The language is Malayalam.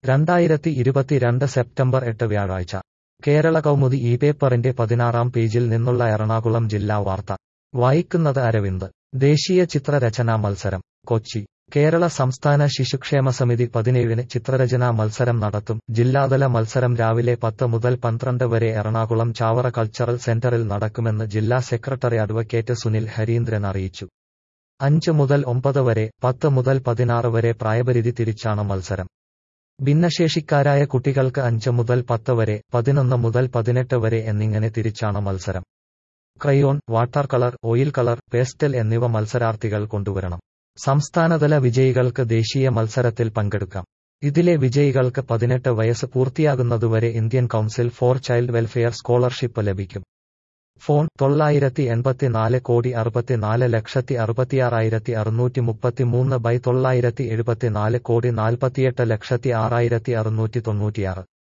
രണ്ടായിരത്തി ഇരുപത്തിരണ്ട് സെപ്റ്റംബർ എട്ട് വ്യാഴാഴ്ച കേരള കൗമുദി ഈ പേപ്പറിന്റെ പതിനാറാം പേജിൽ നിന്നുള്ള എറണാകുളം ജില്ലാ വാർത്ത വായിക്കുന്നത് അരവിന്ദ് ദേശീയ ചിത്രരചനാ മത്സരം കൊച്ചി കേരള സംസ്ഥാന ശിശുക്ഷേമ സമിതി പതിനേഴിന് ചിത്രരചനാ മത്സരം നടത്തും ജില്ലാതല മത്സരം രാവിലെ പത്ത് മുതൽ പന്ത്രണ്ട് വരെ എറണാകുളം ചാവറ കൾച്ചറൽ സെന്ററിൽ നടക്കുമെന്ന് ജില്ലാ സെക്രട്ടറി അഡ്വക്കേറ്റ് സുനിൽ ഹരീന്ദ്രൻ അറിയിച്ചു അഞ്ച് മുതൽ ഒമ്പത് വരെ പത്ത് മുതൽ പതിനാറ് വരെ പ്രായപരിധി തിരിച്ചാണ് മത്സരം ഭിന്നശേഷിക്കാരായ കുട്ടികൾക്ക് അഞ്ച് മുതൽ പത്ത് വരെ പതിനൊന്ന് മുതൽ പതിനെട്ട് വരെ എന്നിങ്ങനെ തിരിച്ചാണ് മത്സരം crayon water colour oil colour pastel എന്നിവ മത്സരാർത്ഥികൾ കൊണ്ടുവരണം സംസ്ഥാനതല വിജയികൾക്ക് ദേശീയ മത്സരത്തിൽ പങ്കെടുക്കാം ഇതിലെ വിജയികൾക്ക് പതിനെട്ട് വയസ്സ് പൂർത്തിയാകുന്നതുവരെ Indian council for child welfare scholarship ലഭിക്കും ഫോൺ തൊള്ളായിരത്തി എൺപത്തിനാല് കോടി അറുപത്തിനാല് ലക്ഷത്തി അറുപത്തിയാറായിരത്തി അറുന്നൂറ്റി മുപ്പത്തിമൂന്ന് ബൈ തൊള്ളായിരത്തി എഴുപത്തിനാല് കോടി നാൽപ്പത്തിയെട്ട് ലക്ഷത്തി ആറായിരത്തി അറുന്നൂറ്റി തൊണ്ണൂറ്റിയാറ്